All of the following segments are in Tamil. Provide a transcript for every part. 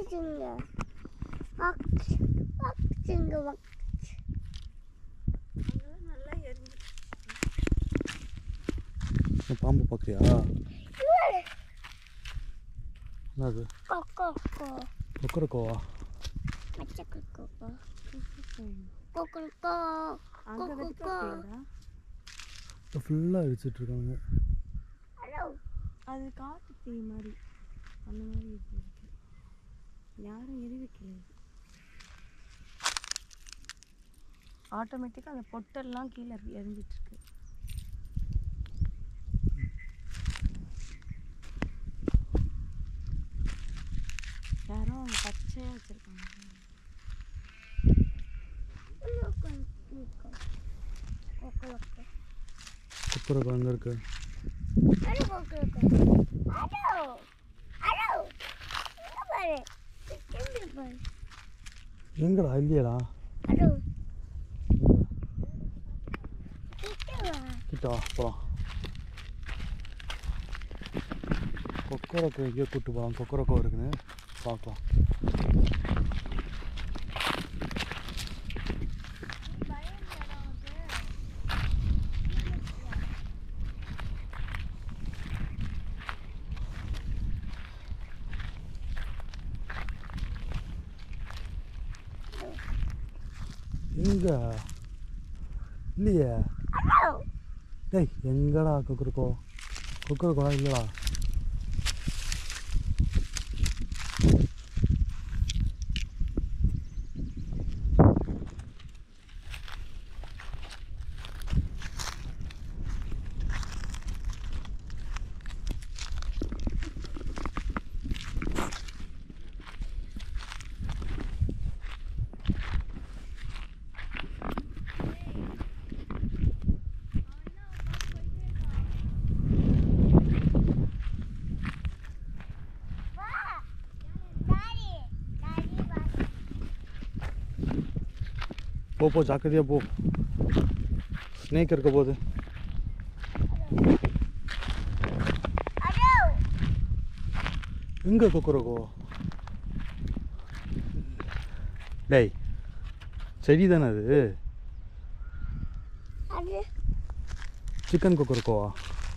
வாக்குச்சுங்க வாக்கு வாக்குச்சுங்க வாக்கு அங்கெல்லாம் நல்லா எரிஞ்சு இந்த பாம்பு பார்க்குறியா என்னது கொக்கோ கோ கொக்கரக்கோவா பச்சை கொக்கோ கோ கொக்கோ கோ அங்கே வெட்டுக்கா ஃபுல்லாக அடிச்சிட்டு இருக்காங்க ஹலோ அது காட்டு தீ மாதிரி அந்த மாதிரி இருக்கு யாரும் எரி வைக்கல ஆட்டோமேட்டிக்காக அந்த பொட்டெல்லாம் கீழே இருக்கு- எரிஞ்சிட்டு இருக்கு யாரோ அவங்க பச்சையாக வச்சுருக்காங்க கொக்கோ கொக்கோ கொக்கரக்கோ எங்கே இருக்கு ஹலோ கொக்கோ கொக்கோ ஹலோ ஹலோ இங்க பாரு இங்க பாரு எங்கடா இல்லையடா ஹலோ கிட்ட வா கிட்ட வா போகலாம் கொக்கரக்கோ எங்கேயோ கூப்பிட்டு போகலாம் கொக்கரக்கோ இருக்குன்னு பார்க்கலாம் எங்க இல்லையே ஹலோ டேய் எங்கடா கொக்கரக்கோ கொக்கரக்கோ இல்லைடா வா டாடி டாடி வா போ போ ஜாக்கிரதையாக போ ஸ்னேக் இருக்க போகுது ஹலோ எங்கே கொக்கரக்கோ டேய் செடி தானே அது அது சிக்கன் கொக்கரக்கோவா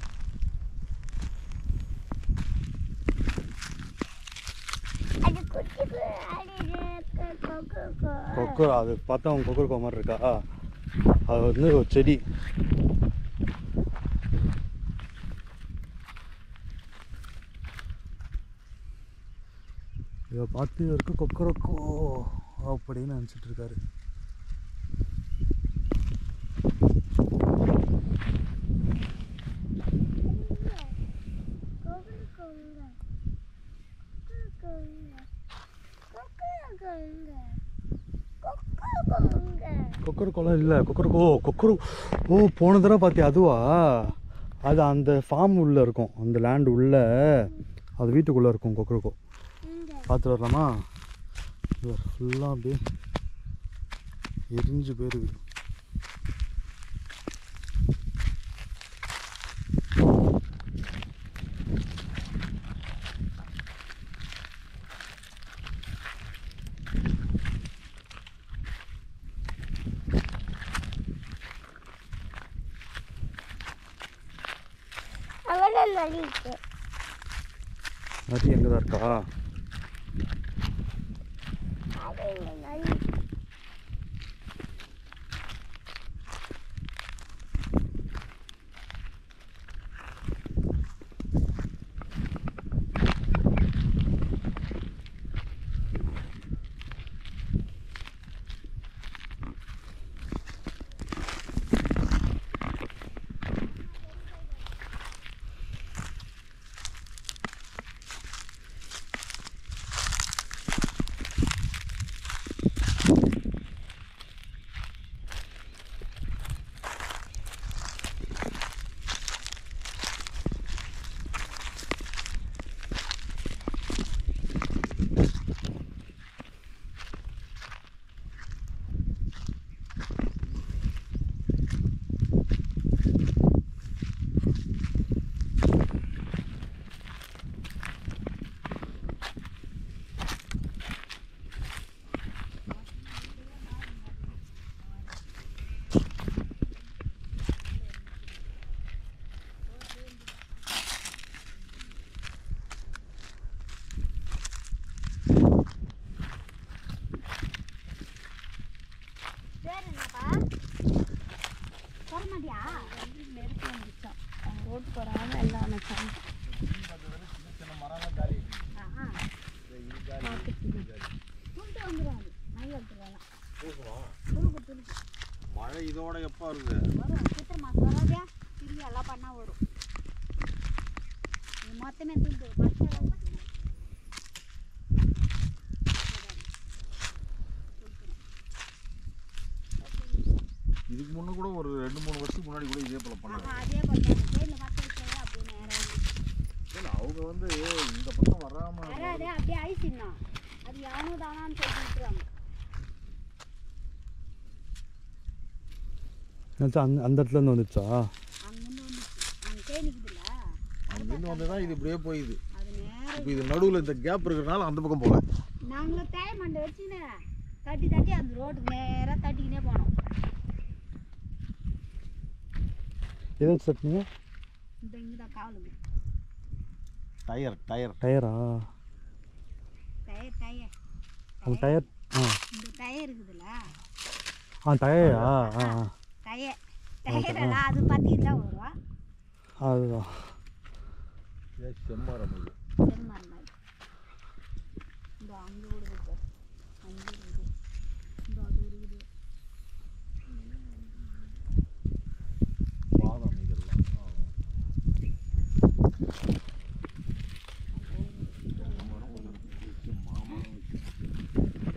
அது குட்டி அது கொக்கோ கோ கொக்கோ அது பார்த்தா அவன் கொக்கரக்கோ மாதிரி இருக்கா அது வந்து ஒரு செடி இதை பார்த்து இவருக்கு கொக்கரக்கோ அப்படின்னு நினச்சிட்டு இருக்காரு கொக்கரக்கோலாம் இல்லை கொக்கரக்கோ கொக்கரு ஓ போன தடவை பார்த்தியா அதுவா அது அந்த ஃபார்ம் உள்ளே இருக்கும் அந்த லேண்ட் உள்ளே அது வீட்டுக்குள்ளே இருக்கும் கொக்கரக்கோ பார்த்துட்டு வரலாமா ஃபுல்லாக அப்படியே எரிஞ்சு போயிருக்கு அவன நலிக்கு நதி எங்கே தான் இருக்கா அது இந்த நலி துண்டு வந்துடும் நைல் எடுத்துக்கலாம் பூசுமா துணுக்கு துணுக்கு மழை இதோட எப்போ வருது வரும் சித்திரை மாதம் வராதே திரும்பி எல்லாம் பண்ணால் வரும் இது மொத்தமே துண்டு பச்சை இதுக்கு முன்ன கூட ஒரு ரெண்டு மூணு வருஷத்துக்கு முன்னாடி கூட இதே போல பண்ணாங்க ஆஹா அதே பண்ணாங்க தேனில் பச்சை வச்சா அப்படியே நேரம் இல்லை அவங்க வந்து இந்த பக்கம் வராம வராதே அப்படியே ஐசின்னா அது யானோ தானான்னு சொல்லிட்டு விட்டுருவாங்க நினச்சா அந்த அந்த இடத்துல இருந்து வந்துச்சா அங்கேருந்து வந்துச்சு அங்கே தேனிக்குதுல்ல அங்கிருந்து வந்து தான் இது இப்படியே போயிது அது நேரம் இப்போ இது நடுவில் இந்த கேப் இருக்கிறனால அந்த பக்கம் போகல நாங்களும் தேய மண்டை வச்சுன்னு தட்டி தட்டி அந்த ரோட்டுக்கு நேராக தட்டிக்கினே போனோம் எது சட்னிங்க இந்த இங்கே தான் காவலுங்க டயர் டயர் டயரா டயர் டயர் அந்த டயர் ஆ இந்த டயர் இருக்குதுல்ல ஆ டயரா ஆ ஆ டயர் டயரெல்லாம் அது பற்றி தான் வரும் அதுதான் செம்மரம் இது செம்மண் மாதிரி இந்த அங்கே கூட இருக்கு அங்கே இருக்குது இந்த அது இருக்குது பாதம் இதெல்லாம் ஆ. தென்னைமரம் ஒரு இருக்கு, மாமரம் இருக்கு.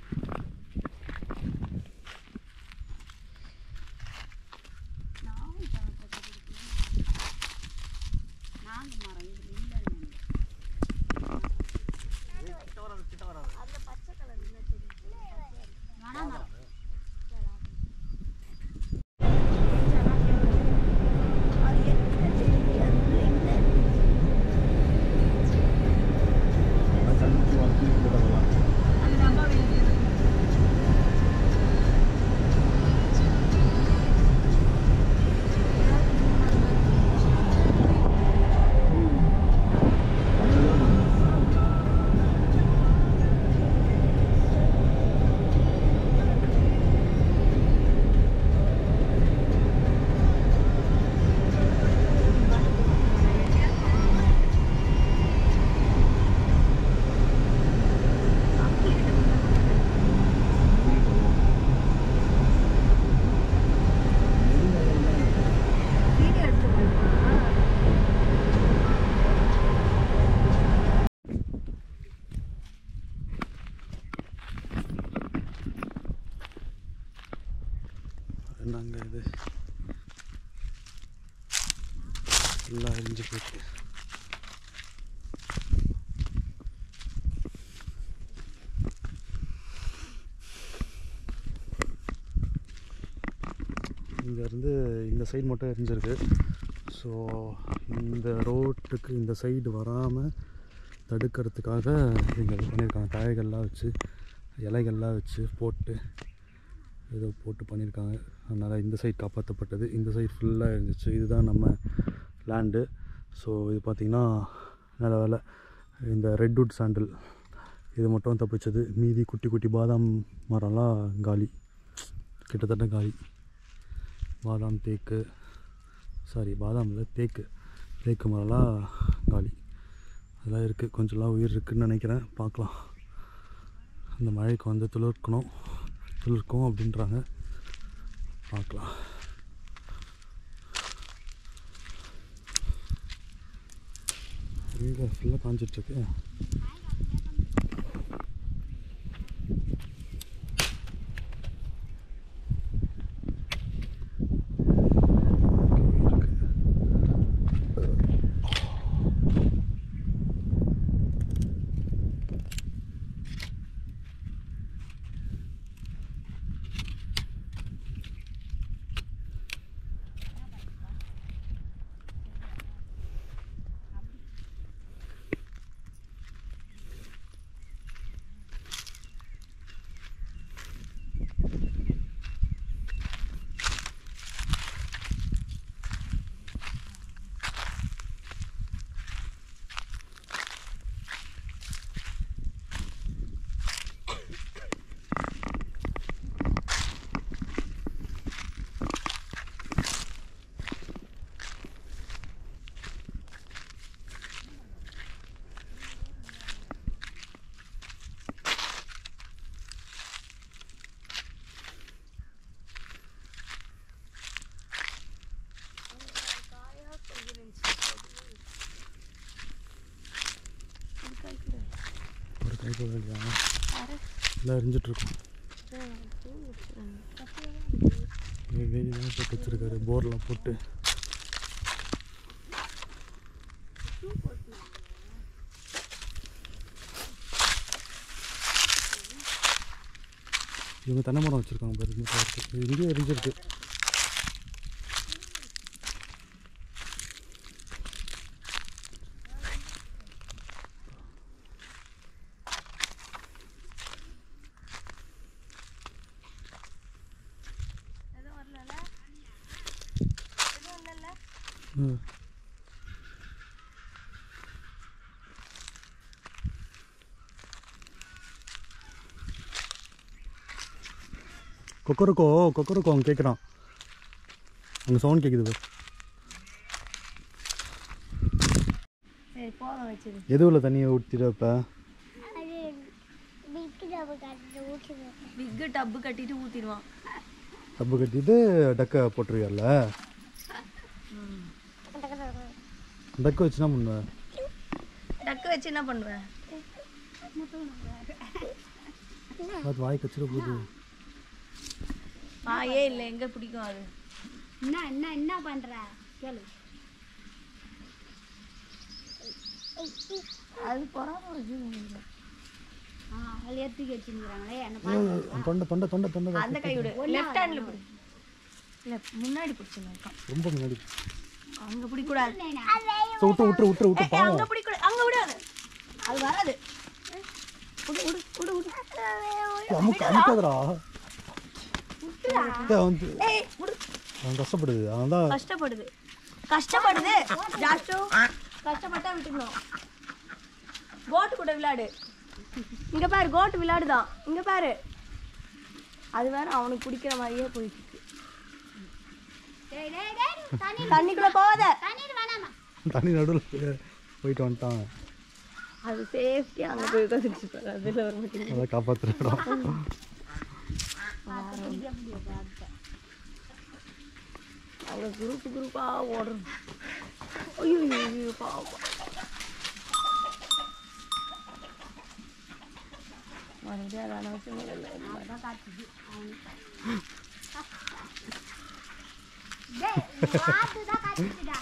நாங்கள் நாங்கள் மரம் இது இல்லை அந்த பச்சை கலர் இல்லை தெரியுது வேணாம் மரம் அதெல்லாம் கழிச்சு வந்து போட்டதெல்லாம் வீடியோ எடுத்துக்கோங்க என்னங்க இது எல்லாம் அழிஞ்சு போயிட்டு இங்கேருந்து இந்த சைடு மட்டும் எரிஞ்சிருக்கு ஸோ இந்த ரோட்டுக்கு இந்த சைடு வராமல் தடுக்கிறதுக்காக இங்கே இது பண்ணியிருக்காங்க தழைகள்லாம் வச்சு இலைகள்லாம் வச்சு போட்டு ஏதோ போட்டு பண்ணியிருக்காங்க அதனால் இந்த சைடு காப்பாற்றப்பட்டது இந்த சைடு ஃபுல்லாக இருந்துச்சு இதுதான் நம்ம லேண்டு ஸோ இது பார்த்திங்கன்னா நல்ல வேலை இந்த ரெட்வுட் சாண்டில் இது மட்டும் தப்பிச்சது மீதி குட்டி குட்டி பாதாம் மரம்லாம் காலி கிட்டத்தட்ட காலி பாதாம் தேக்கு சாரி பாதாம் இல்லை தேக்கு தேக்கு மரம்லாம் காலி அதெல்லாம் இருக்குது கொஞ்சம்லாம் உயிர் இருக்குதுன்னு நினைக்கிறேன் பார்க்கலாம் அந்த மழைக்கு வந்து துளிர்க்கணும் துளிர்க்கும் அப்படின்றாங்க பார்க்கலாம் எங்கே ஃபுல்லாக காஞ்சிட்ருக்கு போக வேண்டியதாங்க எல்லாம் எரிஞ்சிட்ருக்கோம் வேலிலாம் போட்டு வச்சிருக்காரு போர்லாம் போட்டு இவங்க தென்னை மரம் வச்சுருக்காங்க பாரு இந்த தோட்டத்துக்கு. இங்கேயும் எரிஞ்சிருக்கு ம். கொக்கரக்கோ கொக்கரக்கோ அவன் கேட்குறான் அங்கே சவுண்ட் கேட்குது பாரு சரி போதும் வச்சிரு எதுவில் தண்ணியை ஊற்றிட்டு இப்போ அது பிக்கு கட்டி ஊற்றுவேன் பிக்கு டப்பு கட்டிட்டு ஊற்றிடுவான் டப்பு கட்டிட்டு டக்கை போட்டுருவியல்ல டக்கு வச்சுனா பண்ணுவேன் டக்கு வச்சு என்ன பண்ணுவேன் அது வாய் கச்சிட போகுது ஆயே இல்லை எங்கே பிடிக்கும் அது என்ன என்ன என்ன பண்ற கேளு அது பொறாம வச்சு ஆ அதில் எடுத்துக்கி வச்சுருக்கிறாங்களே என்ன பாருங்க தொண்டை தொண்டை தொண்டை தொண்டை அந்த கை விடு லெஃப்ட் ஹேண்டில் பிடி இல்லை முன்னாடி பிடிச்சிருக்கோம் ரொம்ப முன்னாடி அங்கே பிடிக்கூடாது சோ, விட்டு விட்டு விட்டு விட்டு ஏய், அங்க பிடிக்கூடாது அங்க விடாது அது வராது விடு விடு விடு விடு அமுக்கு அமுக்காதடா ஏய், அவன் வந்து- ஏய் விடு அவன் கஷ்டப்படுது அவன் தான் கஷ்டப்படுது கஷ்டப்படுது ஜாஸ்டு கஷ்டப்பட்டா விட்டுக்கணும் கோட்டு கூட விளையாடு இங்க பாரு கோட்டு விளையாடுதான் இங்க பாரு அது வேற அவனுக்கு பிடிக்கிற மாதிரியே போயிட்டு இருக்கு டேய் டேய் டேய் தண்ணி தண்ணிக்குள்ள போகாத தண்ணீர் வேணாமா தண்ணி நடுவில் போயிட்டு வந்துட்டான் அது சேஃப்டியா அங்க போய் உட்காந்துருச்சு பாரு அதுல வர மாட்டேங்குது அதை காப்பாற்றுறோம் அவங்க குரூப் குரூப்பா ஓடுறோம் ஐயோ ஐயோ, ஐயோ பாவம் மறுபடியும் அது அனாவசியம் இல்லை டேய் வாத்து தான் கட்டிட்டுடா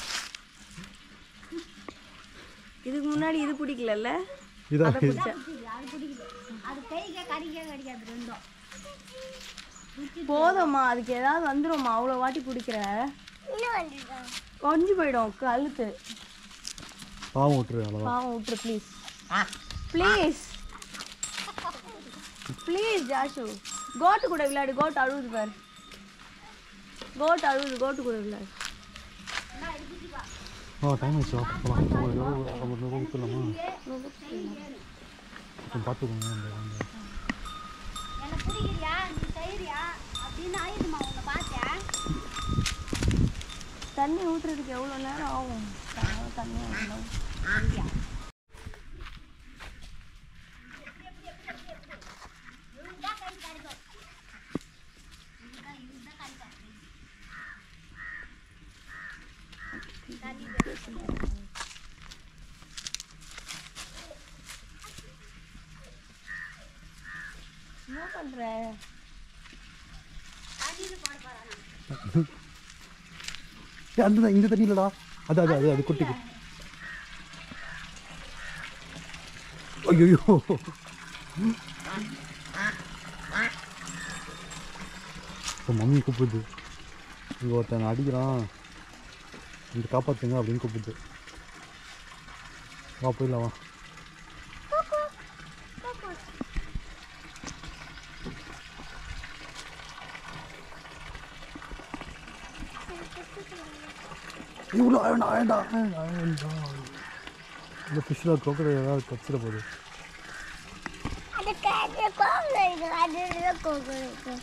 இதுக்கு முன்னாடி இது பிடிக்கலல்ல இதான் பிடிக்குது அது பிடிக்குது அது கைக்க கடிக்க கடிக்காது ரெண்டும் போதும்மா அதுக்கு ஏதாவது வந்துரும்மா அவ்வளோ வாட்டி பிடிக்கிற இன்னும் வந்துட்டான் கொஞ்சு போயிடும் கழுத்து பாவம் விட்டுரு அவ்வளோதான் பாவம் விட்டுரு ப்ளீஸ் ப்ளீஸ் ப்ளீஸ் ஜாஷு கோட்டு கூட விளையாடு கோட்டு அழுகுது பாரு கோட்டு அழுகுது கோட்டு கூட விளையாடு ஆ டைம் ஆச்சு போகலாம் நம்ம ஊற்றலாமா கொஞ்சம் பார்த்துக்கோங்க அந்த அந்த என்ன பிடிக்கிறியா நீ செய்யறியா அப்படின்னு ஆயிடுமா உன்னை பார்த்தேன் தண்ணி ஊற்றுறதுக்கு எவ்வளோ நேரம் ஆகும் அதனால தண்ணி ஊற்றணும் என்ன பண்ணுற ஏ அந்த இந்த தண்ணி இல்லடா அது அது அது அது குட்டி குட்டி ஐயோ இப்போ மம்மி கூப்பிடுது இங்கே ஒருத்தன் அடிக்கிறான் இந்த காப்பாற்றுங்க அப்படின்னு கூப்பிடுது வா போயிடலாம் வா இவ்வளோ வேண்டாம் வேண்டாம் வேண்டாம் வேண்டாம் இந்த ஃபிஷ்ஷில் crocodile ஏதாவது கச்சிட போகுது அது கேட்டு கோவில் இருக்கு அது கோவில் இருக்கு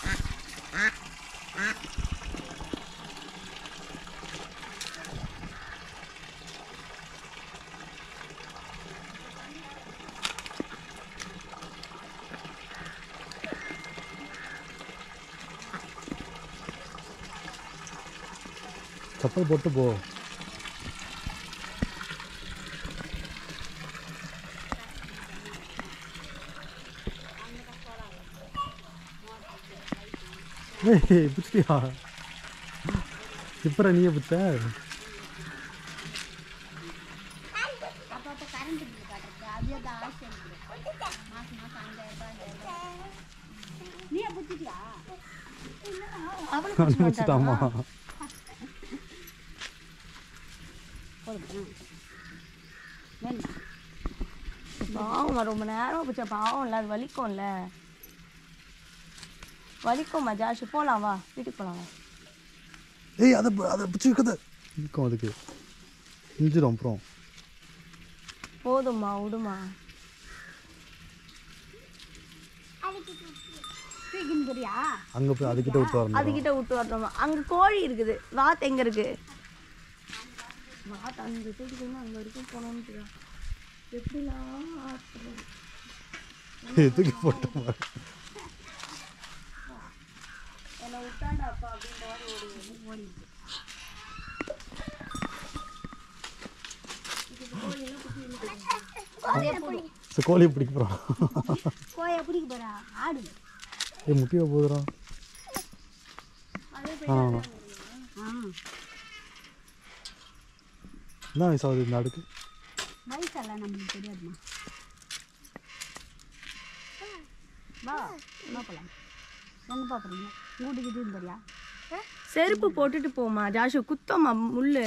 சப்பல் போட்டு போ ஏய் பிடிச்சிட்டியா இப்போ நீயே பிடிச்ச அப்பப்போ கரண்ட் பில் காட்டுறது அப்படியே தான் ஆசை இருக்குது மாதம் மாதம் அஞ்சாயிரம் ரூபாய் அஞ்சாயிரம் ரூபாய் நீயே புத்திட்டியா அனுப்பிச்சிட்டாமா போதுமா வேணுமா பாவம்மா ரொம்ப நேரம் பிடிச்ச பாவம்ல அது வலிக்கும்ல வலிக்கும்மா ஜாஷு போலாம் வா வீட்டுக்கு போலாம் வா ஏய் அதை ப- அதை பிடிச்சி வைக்காத இருக்கும் அதுக்கு இஞ்சிடும் அப்புறம் போதும்மா விடுமா தூக்கின்னு போறியா அங்கே போய் அதுக்கிட்ட விட்டு வரணும் அதுகிட்ட விட்டு வரணுமா அங்க கோழி இருக்குது வாத்து எங்க இருக்கு வாத்து அங்க தூக்கிட்டு அங்க வரைக்கும் போனோம்னு எப்படிலாம் ஆட்டுறது? தூக்கி போட்டோம் பாரு. என்னை விட்டாண்டா அப்பா அப்படின்ற மாதிரி ஓடி ஓடி சரி கோழியை பிடிக்க போகிறான் கோயை பிடிக்க போறா ஆடு ஏய் முட்டியா போதுறான் ஆ ஆ என்ன வயசாகுது இந்த ஆடுக்கு வயசெல்லாம் நம்மளுக்கு தெரியாதுமா வா என்ன போகலாம் எங்கே பார்க்குறீங்க வீட்டுக்கு இது தெரியா செருப்பு போட்டுட்டு போமா ஜாஷு குத்தம்மா முள்ளு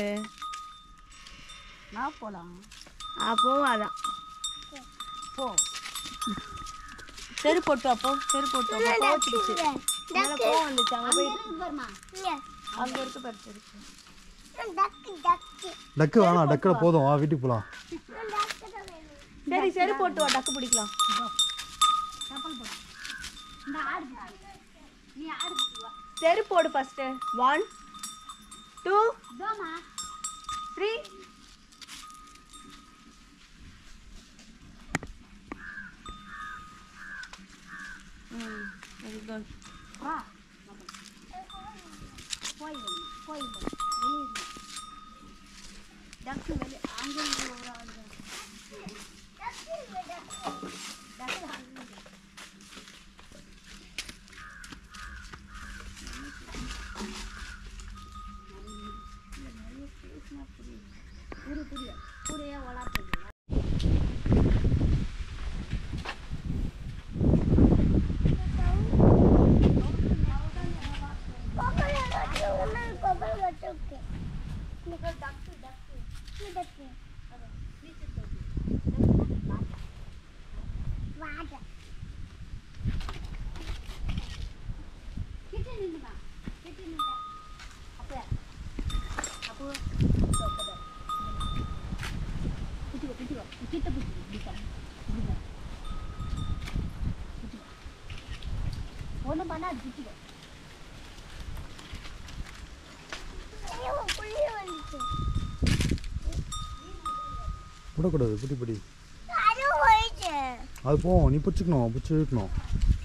நான் போகலாம் ஆ போவாதான் போ செருப்பு போட்டு அப்போ செருப்பு போட்டு அப்போ கோச்சிக்கிச்சு மேலே கோவம் வந்துச்சு அங்கே போய் இருக்கு பாருமா அங்கே இருக்கு பாரு செருப்பு டக்கு டக்கு டக்கு வேணாம் டக்கில் போதும் வா வீட்டுக்கு போகலாம் டக்கு தான் வேணும் சரி செருப்பு போட்டு வா டக்கு பிடிக்கலாம் செப்பல் போடு இந்த ஆடு பிடிக்கு. நீ ஆடு பிடிக்கு வா செருப்பு போடு ஃபர்ஸ்ட் ஒன் டூ இதோமா த்ரீ ம் வெரி குட் வா போய் வேணும் போய் வேணும் வெளியே டக்கு வெளியே அங்கே இங்கே ஒரு ஆள் தான். டக்கு அங்கே இங்கே. புரிய புரிய புரிய வளர்த்துங்க கொக்கரை வச்சு ஒன்று கொக்கரை வச்சுருக்கு டக்கு டக்கு டக்கு வாடா கிட்ட நின்னுமா கிட்ட நின்று அப்போ அப்போ குட்டிக்கோ குட்டிக்கோ கிட்ட குட்டி இப்படிக்கா இப்படிக்கா குட்டிக்கோ ஒன்றும் பண்ணாது குட்டிக்கோ ஐயோ புள்ளி வந்துச்சு விடக்கூடாது பிடி பிடி அது போயிடுச்சு அது போவோம் நீ பிடிச்சிக்கணும் பிடிச்சி இழுக்கணும்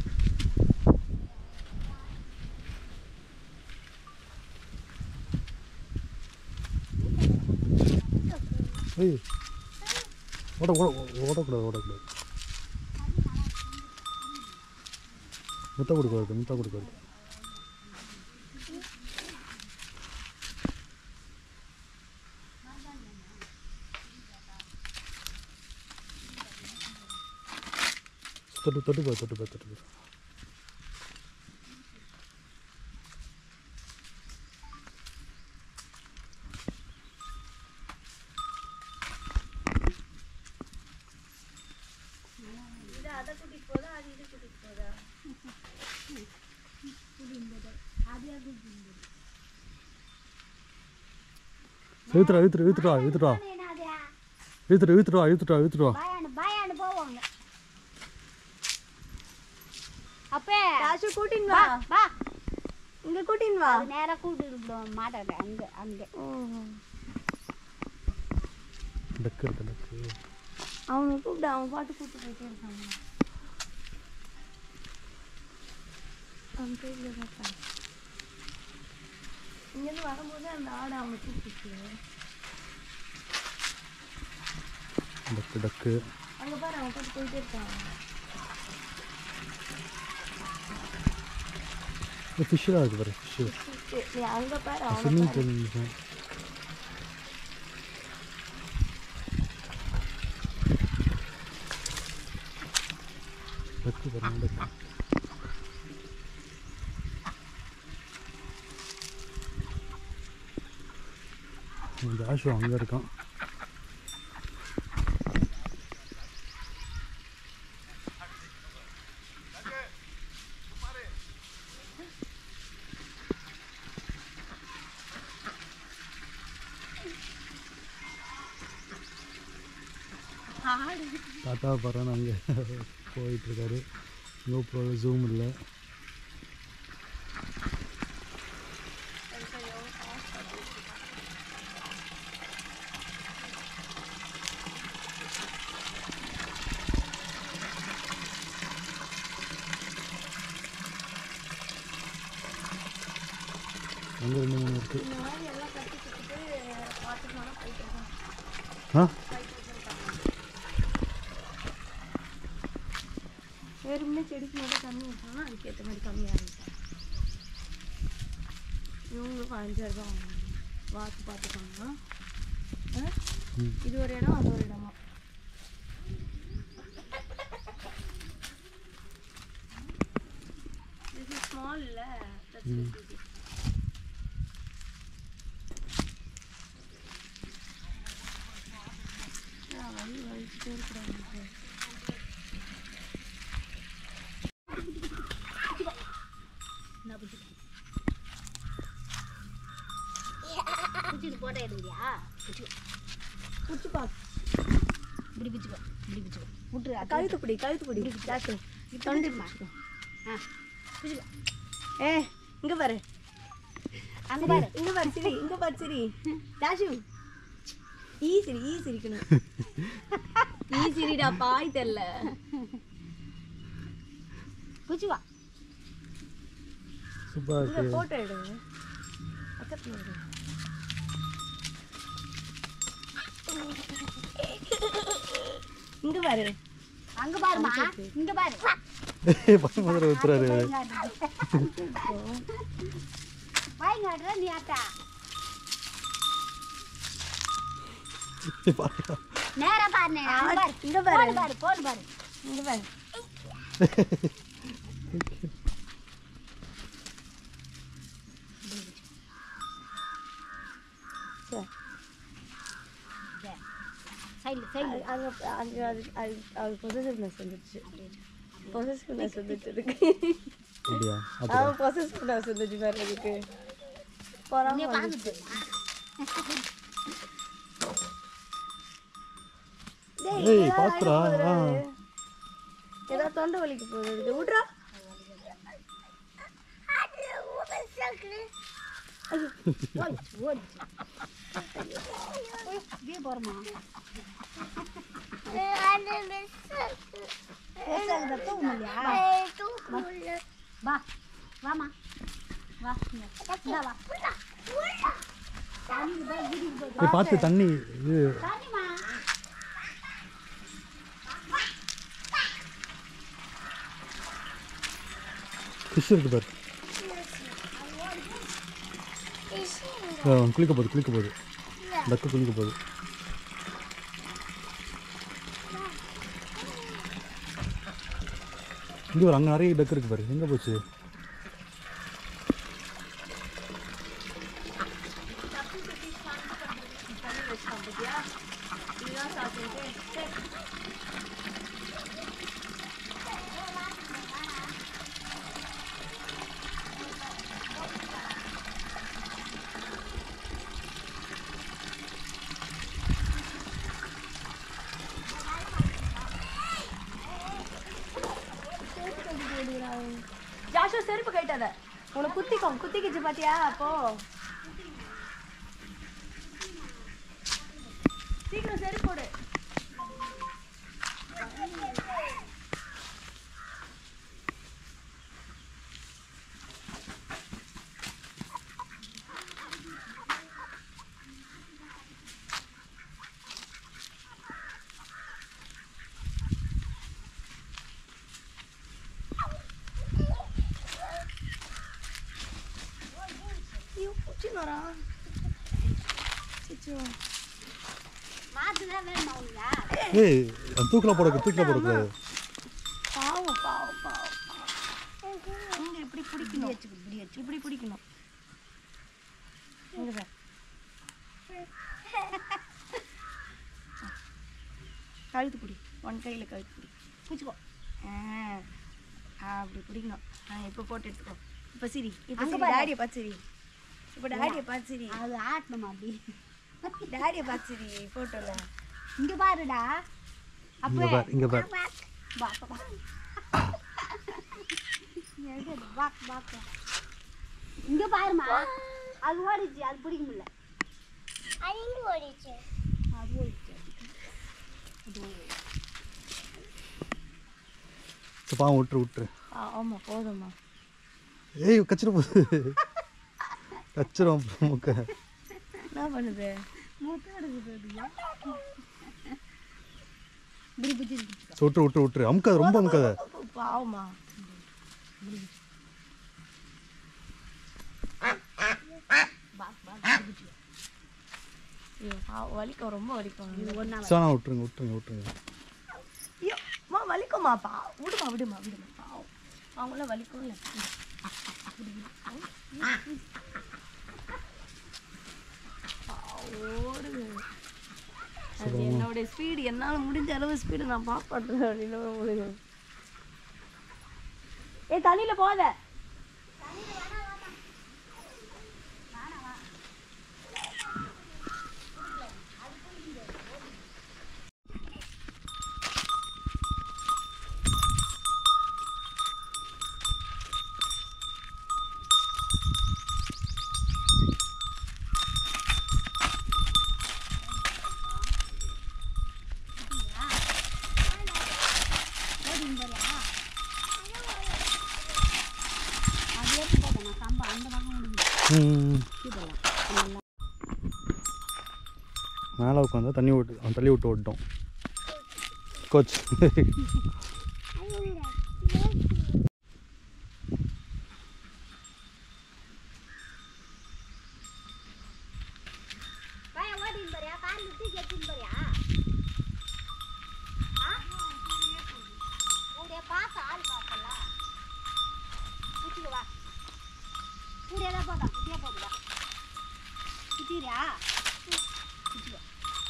ஏய் ஓட ஓட ஓடக்கூடாது ஓடக்கூடாது முட்டை கொடுக்காது முட்டை கொடுக்காது தொட்டு தொட்டு போய் தொட்டு போய் தொட்டு போய் இது அதை கூட்டிட்டு போதா அது இது கூட்டிட்டு போதா இழுத்துடா இழுத்துடா இழுத்துடா இழுத்துடா என்னது இழுத்துட்டு இழுத்துட்டு வா இழுத்துட்டு வா இழுத்துட்டு வா பாயாண்டு பாயாண்டு போவாங்க அப்பே ராஜு கூட்டின்னு வா வா இங்க கூட்டின்னு வா அது நேராக கூட்டிட்டு விடுவோம் மாட்டாங்க அங்கே அங்கே டக்கு இருக்கு டக்கு அவங்க கூப்பிட்டு அவங்க பாட்டு கூப்பிட்டு போயிட்டே இருக்காங்க அவங்க கையில் பார்ப்பாங்க இங்கேருந்து வரும்போது அந்த ஆடை அவங்க கூப்பிட்டு டக்கு டக்கு அங்க பாரு அவங்க பாட்டு போயிட்டே இருக்காங்க ஃபிஷ்ஷு தான் இருக்கு பாரு ஃபிஷ்ஷு நீ அங்க பாரு அவனை ஸ்விம்மிங் பூல் இருக்கும் வெக்கு பாரு நடக்கு ஜாஷு அங்கே இருக்கான் தாத்தா பரவாயில்ல அங்கே போயிட்டுருக்காரு கோப்ரோ ஜூம் இல்லை அங்கே ரெண்டு மூணு இருக்குது இந்த மாதிரி எல்லாம் கட்டி கொடுத்துட்டு பார்த்துக்கணும் போயிட்டு இருக்கோம் ஆ வெறுமனே செடிக்கு மட்டும் தண்ணி ஊற்றினா அதுக்கேற்ற மாதிரி கம்மியாக இருந்துச்சு இவங்களுக்கும் அஞ்சாயிரம் ரூபா வாங்கணும் வாத்து பார்த்துக்கோங்க ஆ? ம். இது ஒரு இடம் அது ஒரு இடமா This is small இல்ல That's ம். easy. ஆ, வந்து வலிச்சுட்டே இருக்கிறாங்க பிடிச்சிட்டு போட்டோ எடுக்கிறியா பிடிச்சிக்கோ பிடிச்சி பா இப்படி பிடிச்சிக்கோ இப்படி பிடிச்சிக்கோ விட்டுரு அது கழுத்து பிடி கழுத்து பிடி ஜாக்கு தொண்டை பிடிச்சிக்கோ ஆ பிடிச்சிக்கோ ஏ இங்க பாரு அங்கே பாரு இங்க பாரு சிரி இங்க பாரு சிரி தாஷு ஈ சிரி ஈ சிரிக்கணும் ஈ சிரிடா பாய் தெரியல பிடிச்சிக்கோ சூப்பராக இங்க இருக்குது போட்டோ எடுங்க பக்கத்துல எடு. இங்க பாரு அங்கே பாருமா இங்கே பாரு பயமுதிர ஊத்துறாரு வாய்ங்காடுற நீ அத்தா நேரா பாரு நேரா. அங்க பாரு இங்க பாரு போன் பாரு போன் பாரு இங்க பாரு சரி சைடில் சைடில் அங்க அங்க அது அது அது பொசசிவ்னஸ் வந்துடுச்சு பொசசிவ்னஸ் வந்துடுச்சு அதுக்கு அப்படியா அவன் பொசசிவ்னஸ் வந்துச்சு பாரு அதுக்கு பொறாம வந்துச்சு. டேய், ஏய், ஏதாவது பாத்துடா, ஆயிட போகுதுடா ஆ. அது. ஏதாவது தொண்டை வலிக்க போகுது அதுக்கு விட்றா அது ஒரு சக்கு. ஓடிச்சு ஓடிச்சு இப்படியே போகிறோமா அது மிஸ்ஸுக்கு. பேசுறது தூங்க இல்லையா ஏய், தூக்குல. வா வாமா வா இங்க. இந்தா வா தண்ணி போய் வீட்டுக்கு போய் ஏய், பார்த்து தண்ணி இது தண்ணிமா ஃபிஷ் இருக்கு பாரு ஆ, குளிக்க போகுது குளிக்க போகுது டக்கு குளிக்க போகுது இங்கே ஒரு அங்கே நிறைய டக்கு இருக்கு பாரு எங்கே போச்சு இதுதான் சாப்பிட்டு சரி ஜாஷுவா செருப்பு கைட்டாத உனக்கு குத்திக்கும் குத்திக்கிச்சு பாத்தியா அப்போ சீக்கிரம் செருப்பு போடு வரான் அச்சச்சோ. மாத்துதான் வேணுமா உனக்கு ஏய் அது தூக்கில் போட தூக்கில் போடக்கூடாது பாவம் பாவம் பாவம் இங்க இப்படி பிடிக்கணும் இப்படி வச்சு இப்படி பிடிக்கணும் இங்க பாரு. கழுத்து பிடி ஒன் கையில் கழுத்து பிடி பிடிச்சிக்கோ ஆ ஆ, அப்படி பிடிக்கணும் ஆ இப்போ போட்டு எடுத்துக்கோ இப்போ சரி இப்போ அங்க சரி பாரு. டேடியை பார்த்து சரி இப்போ டேடியை பார்த்து சரி அது ஆட்டணுமா அப்படி டேடியை பார்த்து சரி ஃபோட்டோவில் இங்க பாருடா அப்ப இங்கே பார் இங்கே பார் பா பா, பா. எது அது? பா, பா, பா. இங்க பாருமா அது ஓடிச்சு அது பிடிக்க முடியல அழிந்து ஓடிச்சு அது ஓடிச்சு சரி பாவம் விட்டுரு விட்டுரு ஆமாம் போதும்மா ஏய் கச்சிட போகுது கச்சிரும் முக்க என்ன பண்ணுது இப்படி பிடிச்சி சரி, விட்டுரு விட்டுரு விட்டுரு அமுக்காத ரொம்ப அமுக்காத பாவமா ஐயோ, பாவம், வலிக்கும் ரொம்ப வலிக்கும் சாணா விட்டுருங்க விட்டுருங்க விட்டுருங்க ஐயோ அம்மா வலிக்கும்மா பா விடுமா விடுமா விடுமா பாவம் அவங்களாம் வலிக்கும்ல ஓடுது அது என்னோட ஸ்பீடு என்னால் முடிஞ்ச அளவு ஸ்பீடு நான் பாப்பாட்டுறேன் அப்படின்னு முடியும் ஏய் தண்ணியில் போத அது எடுத்து போட்டேன் கம்பம் அந்த பக்கம் முடிஞ்சு ம் இதெல்லாம் மேலே உட்காந்தா தண்ணி விட்டு அவன் தள்ளி விட்டு ஓட்டோம் கோச் பைய ஓடின்னு போறியா கார்ல தூக்கி எடுத்துன்னு போறியா ஆ? உடைய பார்த்து ஆள் பார்க்கல குச்சிக்கு வா கூடியே தான் போட்டான் குட்டியே போகுதா குட்டிரியா குச்சிக்கோ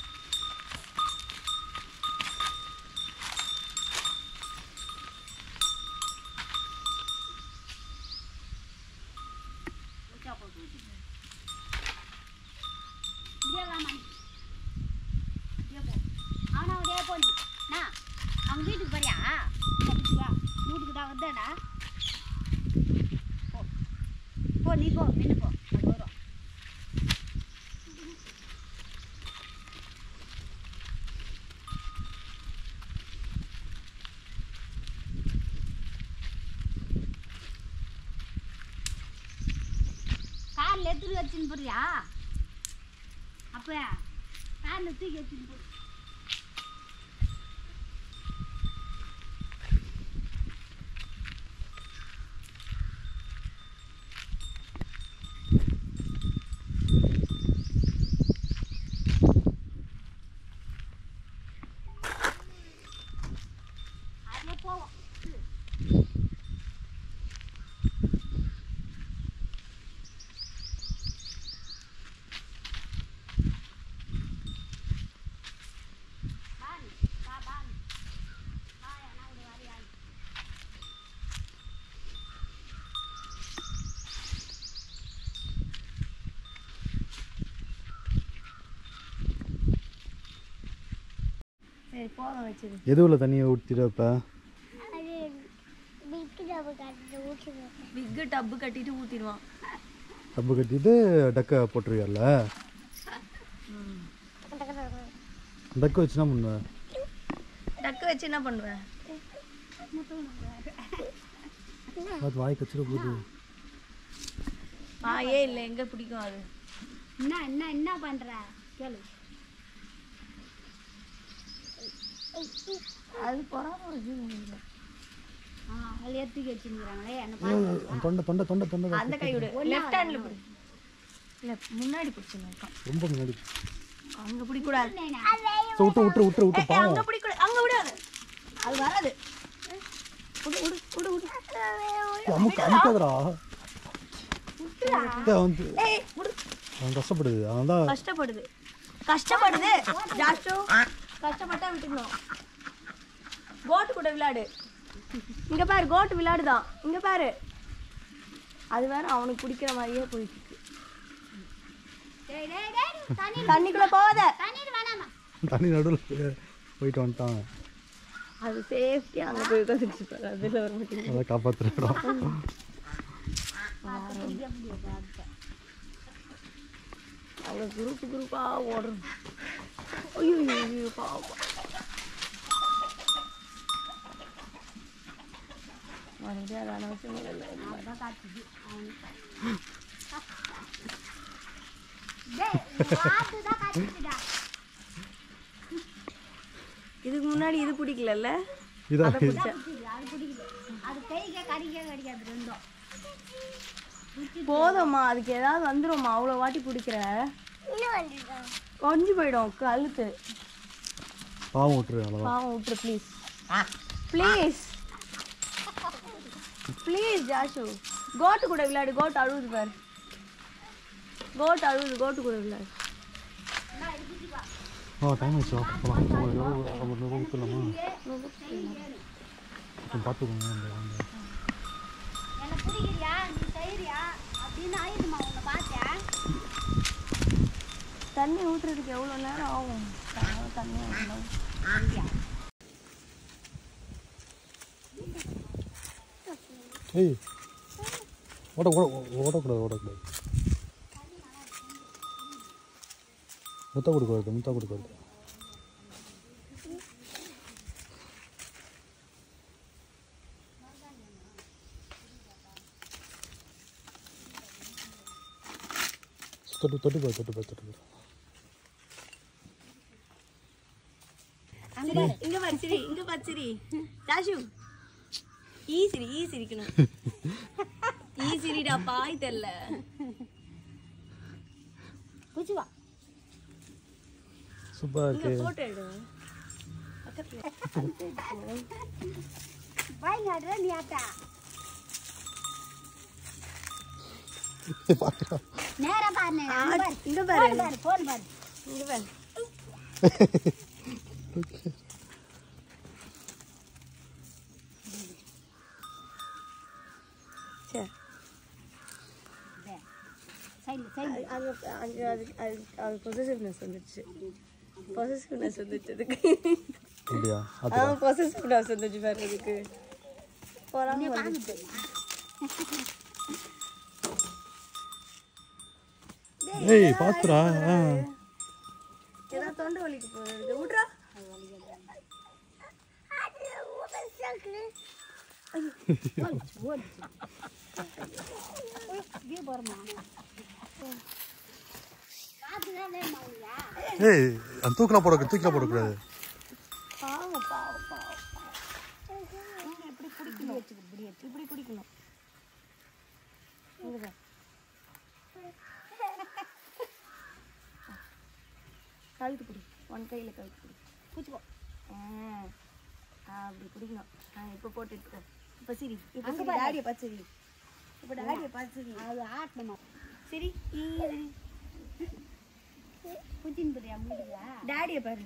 குச்சா போட்டு இப்படியே வாமா நீ. இப்படியே போ அவனா அப்படியே போ நீ நான் அவங்க வீட்டுக்கு போறியா அப்படி வா வீட்டுக்கு தான் வந்தேடா போ போ நீ போ நின்று போ அது வரும் காரில் எடுத்துட்டு வச்சுன்னு போறியா அப்ப காரில் தூக்கி வச்சுன்னு போ அதுல போவோம் பாரு பா பாரு வாயா நான் ஒரு வாரியா சரி போதும் வச்சது எதுவில் தண்ணியை ஊற்றிட்டு இப்போ அது விற்கிறவ கட்டு ஊற்றுவேன் பிக்கு டப்பு கட்டிட்டு ஊற்றிடுவான் டப்பு கட்டிட்டு டக்கை போட்டுருவியல்ல டக்கு வச்சு என்ன பண்ணுவேன் டக்கு வச்சு என்ன பண்ணுவேன் அது வாய் கச்சிட போகுது வாயே இல்லை எங்கே பிடிக்கும் அது என்ன என்ன என்ன பண்ற கேளு அது பொறாம ஒரு ஜீவன் இல்லை. ஆ அதில் எடுத்துக்கி வச்சுருக்கிறாங்களே என்ன ஏய், தொண்டை தொண்டை தொண்டை தொண்டை அந்த கை விடு லெஃப்ட் ஹேண்டில் பிடி இல்லை முன்னாடி பிடிச்சிருக்கான் ரொம்ப முன்னாடி அங்கே பிடிக்கூடாது சரி, விட்டு விட்டு விட்டு விட்டு அங்கே பாவம் பிடிக்கூடாது அங்கே விடாது அது வராது விடு விடு விடு விடு அமுக்கு அமுக்காதடா ஏய், வந்து ஏய் விடு அவன் கஷ்டப்படுது அவன் தான் கஷ்டப்படுது கஷ்டப்படுது ஜாஸ்டு கஷ்டப்பட்டா விட்டுக்கணும் கோட்டு கூட விளையாடு இங்க பாரு கோட்டு விளையாடுதான் இங்க பாரு அது வேற அவனுக்கு பிடிக்கிற மாதிரியே போயிட்டு இருக்கு டேய் டேய் டேய் தண்ணி தண்ணிக்குள்ள போகாத தண்ணீர் வேணாமா தண்ணி நடுவில் போயிட்டு வந்துட்டான் அது சேஃப்டியா அங்க போய் உட்காந்துச்சு பாரு அதுல வர மாட்டேங்குது அதை காப்பாற்றுறோம் அவங்க குரூப் குரூப்பா ஓடுறோம் ஐயோ ஐயோ, ஐயோ பாவம் மறுபடியும் அது அனவசியம் இல்லை அதான் காட்டுது டேய் வாத்து தான் காட்டுதுடா இதுக்கு முன்னாடி இது பிடிக்கலல்ல இதான் அது பிடிக்கல அது கைக்கே கடிக்க கடிக்காது ரெண்டும் போதும்மா அதுக்கு ஏதாவது வந்துரும்மா அவ்வளோ வாட்டி பிடிக்கிற இன்னும் வந்துட்டோம் கொஞ்சு போயிடும் கழுத்து பாவம் விட்டுரு அவ்வளோதான் பாவம் விட்டுரு ப்ளீஸ் ப்ளீஸ் ப்ளீஸ் ஜாஷு கோட்டு கூட விளையாடு கோட்டு அழுகுது பாரு கோட்டு அழுகுது கோட்டு கூட விளையாடு ஆ டைம் ஆச்சு போகலாம் நம்ம ஊற்றலாமா கொஞ்சம் பார்த்துக்கோங்க அந்த அந்த என்ன பிடிக்கிறியா நீ செய்யறியா அப்படின்னு ஆயிடுமா உன்னை பார்த்தேன் தண்ணி ஊற்றுறதுக்கு எவ்வளோ நேரம் ஆகும் அதனால தண்ணி அவ்வளோ ஏய் ஓட ஓட ஓடக்கூடாது ஓடக்கூடாது முத்தா கொடுக்கூடாது முத்தா கொடுக்கூடாது தொட்டு தொட்டு போய் தொட்டு போய் தொட்டு போய் இங்க பாரு சிரி இங்க பாரு சிரி ஜாஷு ஈ சிரி ஈ சிரிக்கணும் ஈ சிரிடா பாய் தெரியல குச்சிவா சூப்பராக இங்க இருக்கு போட்டோ எடு பக்கத்துல வாய்ங்காடுற நீ ஆத்தா பார்க்கலாம் நேரா பாரு ஆ, இங்க பாரு பாரு போன் பாரு இங்க பாரு சரி சைடில் சைடில் அது அது அது அது அது பொசசிவ்னஸ் வந்துடுச்சு பொசசிவ்னஸ் வந்துடுச்சு அதுக்கு அப்படியா ஆ பொசசிவ்னஸ் வந்துடுச்சு பாரு அதுக்கு பொறாம வந்துடுச்சு ஏய் பார்த்துடா ஆ ஏதாவது தொண்டை வலிக்கு போகுது விட்றா இதே போறமா காத்து தான் வேணுமா உள்ள ஏய் அந்த தூக்கிலாம் போட தூக்கிலாம் போடக்கூடாது பாவம் பாவம் பாவம் இங்க இப்படி பிடிக்கணும் இப்படி வச்சு இப்படி பிடிக்கணும் இங்க பாரு. கழுத்து பிடி ஒன் கையில் கழுத்து பிடி பிடிச்சிக்கோ ஆ ஆ, அப்படி பிடிக்கணும் ஆ இப்போ போட்டுட்டு இப்போ சரி இப்போ சரி டாடியை பார்த்து சரி இப்போ டாடியை பார்த்து சரி அது ஆட்டணுமா சரி ஈ, சரி குச்சின் பிரியா முடியா டாடியை பாரு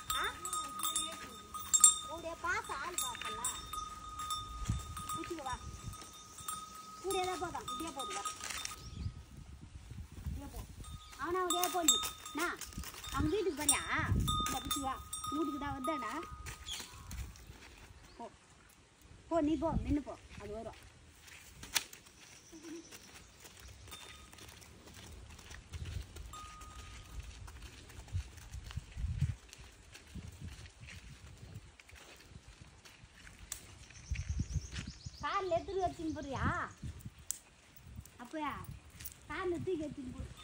உடைய பாச ஆள் பாசல குச்சிக்கு வா கூடிய தான் போதும் இப்படியே போதுவா இப்படியே போ அவனா அப்படியே போ நீ நான் அவன் வீட்டுக்கு போறியா இந்த குச்சி வா வீட்டுக்கு தான் வந்தாடா போ போ நீ போ நின்று போ அது வரும் காலில் எடுத்துட்டு வச்சுன்னு போறியா அப்பயா காலில் தூக்கி வச்சுன்னு போ